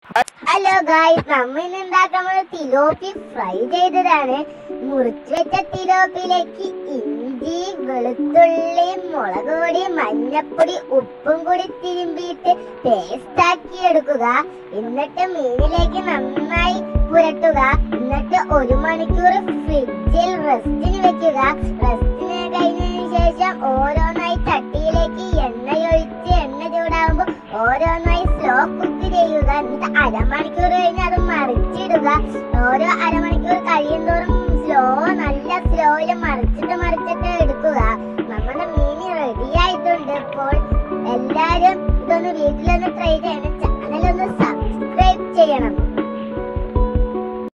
hello guys നമ്മ ഇന്ന് ഉണ്ടാക്കുന്നത് തിലോപ്പി ഫ്രൈ ചെയ്തതാണ് മുറിച്ച് വെച്ച തിലോപ്പിലേക്ക് ഇഞ്ചി വെളുത്തുള്ളി മുളക് പൊടി മഞ്ഞപ്പൊടി ഉപ്പും കൂടി തിരുമ്പിയിട്ട് പേസ്റ്റ് ആക്കി എടുക്കുക എന്നിട്ട് മീനിലേക്ക് നന്നായി പുരട്ടുക എന്നിട്ട് ഒരു മണിക്കൂർ ഫ്രിഡ്ജിൽ റെസ്റ്റിന് വെക്കുക റെസ്റ്റിന് കഴിഞ്ഞതിന് ശേഷം ഓരോന്നായി ചട്ടിയിലേക്ക് എണ്ണയൊഴിച്ച് എണ്ണ ചൂടാകുമ്പോൾ ഓരോന്നായി സ്ലോ കുക്ക് ചെയ്യുക എന്നിട്ട് അരമണിക്കൂർ കഴിഞ്ഞ് അത് മറിച്ചിടുക ഓരോ അരമണിക്കൂർ കഴിയുന്തോറും സ്ലോ നല്ല സ്ലോയില് മറിച്ചിട്ട്